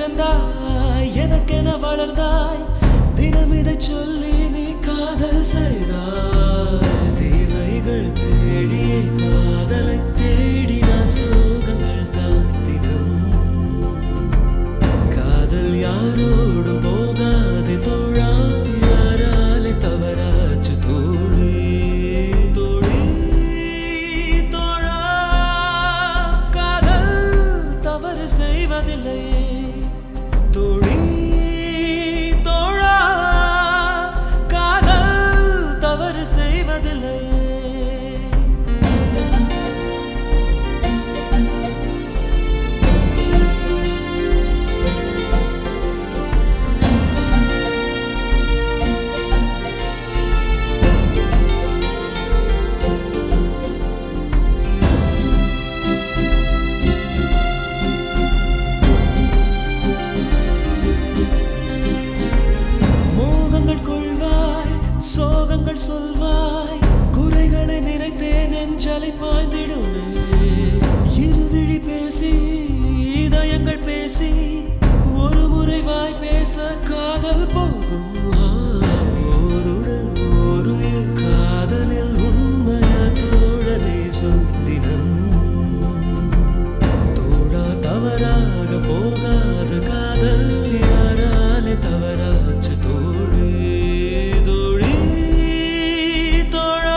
பிறந்தாய் எனக்கென வளர்ந்தாய் தினம் இதை சொல்லி நீ காதல் செய்தாய் தேவைகள் தேடியே காதலை தேடினால் சோகங்கள் தான் தினம் காதல் யாரோடும் போகாதே தோழா யாராலே தவறாச்சு தோழி தோழி தோழா காதல் தவறு செய்வதில்லையே தோழி தோழா காதல் தவறு செய்வதில்லையே மோகங்கள் கொள்வாய் சோகங்கள் சொல்வாய் குறைகளை நினைத்தே நெஞ்சலை பாய்ந்திடுமே இருவிழி பேசி இதயங்கள் பேசி ஒரு முறை வாய் பேச காதல் போகும் ஆ, ஓருடல் ஒரு இல் காதலில் உண்மையா தோழனே சொத்தினம் தோழா தவறாக போகாத காதல் யாராலே தவறாச்சு தோழி தோழி தோழா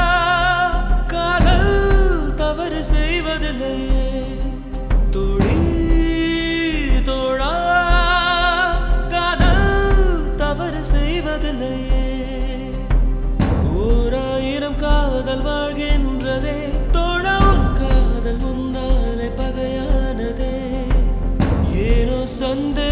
காதல் தவறு செய்வதில்லையே தோழி தோழா காதல் தவறு செய்வதில்லையே ஓராயிரம் காதல் வாழ்கின்றதே தோழா உன் காதல் முன்னாலே பகையானதே ஏனோ சந்தே